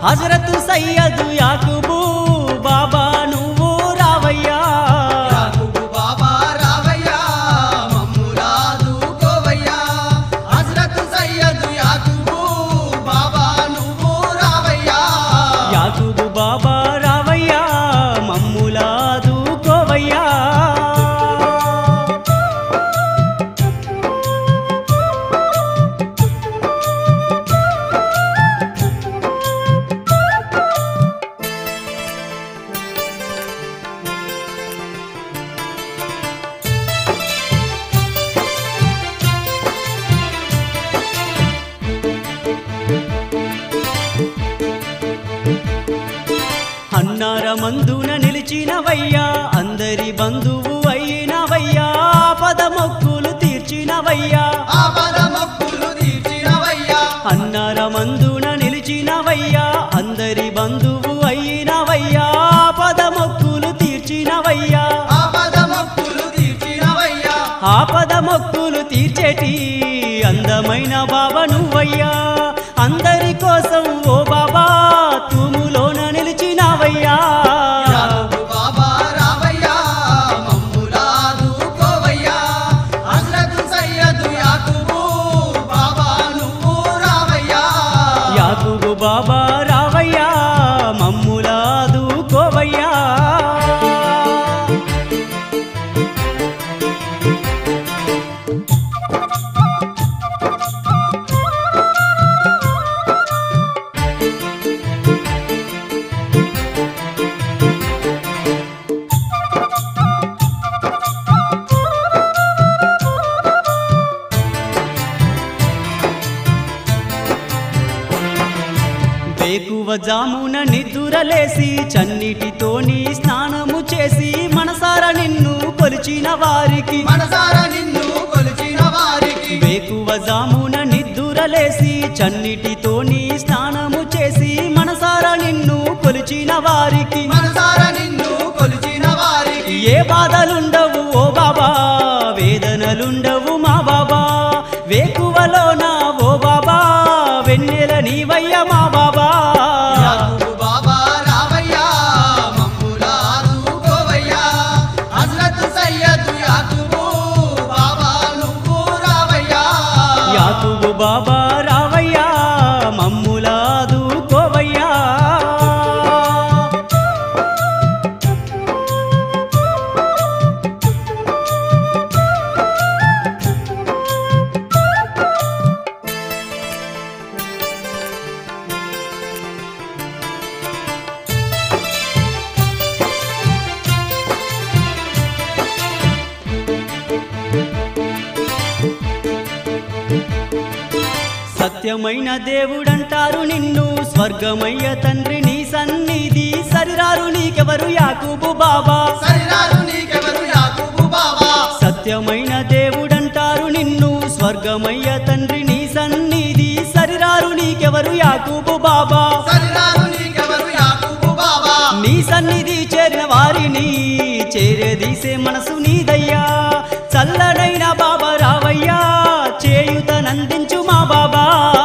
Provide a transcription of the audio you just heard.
హజరతు సయ్యదు యాకుబు బాబా నువ్వు రావయ్యా యాకూబు బాబా రావయ్యా మమ్ములాదు కోవయ్యా హజ్రత్ సయ్యద్ యాకూబు బాబా నువ్వు రావయ్యా యాకుబు బాబా రావయ్యా మమ్ములాదు కోవయ్యా అన్నార మందున నిలిచినవయ్యా అందరి బంధువు అయినవయ్యా పదమొక్కులు తీర్చినవయ్యా ఆపద మొక్కులు తీర్చినవయ్యా అన్నార మందున నిలిచినవయ్యా అందరి బంధువు అయినవయ్యా పదమొక్కులు తీర్చినవయ్యా ఆపద మొక్కులు తీర్చినవయ్యా ఆపద మొక్కులు తీర్చేటి అందమైన బాబా నువ్వయ్యా అందరి కోసం ఓ బాబా తూములోన నిలిచినావయ్యా యాకూబు బాబా రావయ్యా మమ్ములాదు కోవయ్యా హజ్రత్ సయ్యద్ యాకూబు బాబా నువ్వు రావయ్యా యాకుబు బాబా రావయ్యా మమ్ములాదు కోవయ్యా వేకువ జామున నిద్దురలేసి చన్నిటితోని స్నానము చేసి మనసార నిన్ను కొలిచిన వారికి మనసార నిన్ను కొలిచిన వారికి వేకువ జామున నిద్దురలేసి చన్నిటితోని స్నానము చేసి మనసార నిన్ను కొలిచిన వారికి మనసార నిన్ను కొలిచిన వారికి ఏ బాధలుండవు ఓ బాబా వేదనలుండవు మా బాబా వేకువలోన ఓ బాబా వెన్నెల నీవయ్య మా బాబా యాకూబు బాబా రావయ్యా మమ్ములాదు కోవయ్యా హజ్రత్ సయ్యద్ యాకూబు బాబా నువ్వు రావయ్యా యాకుబు బాబా రావయ్యా మమ్ములాదు కోవయ్యా సత్యమైన దేవుడంటారు నిన్ను స్వర్గమయ్య తండ్రి నీ సన్నిధి సరిరారు నీకెవరు యాకుబు బాబా సరిరారు నీకెవరు యాకూబు బాబా సత్యమైన దేవుడంటారు నిన్ను స్వర్గమయ్య తండ్రి నీ సన్నిధి సరిరారు నీకెవరు యాకుబు బాబా సరిరారు నీకెవరు యాకూబు బాబా నీ సన్నిధి చేరిన వారిని చేరేదీసే మనసు నీదయ్యా చల్లనైన బాబా రావయ్యా చేయుతనందించు మా బాబా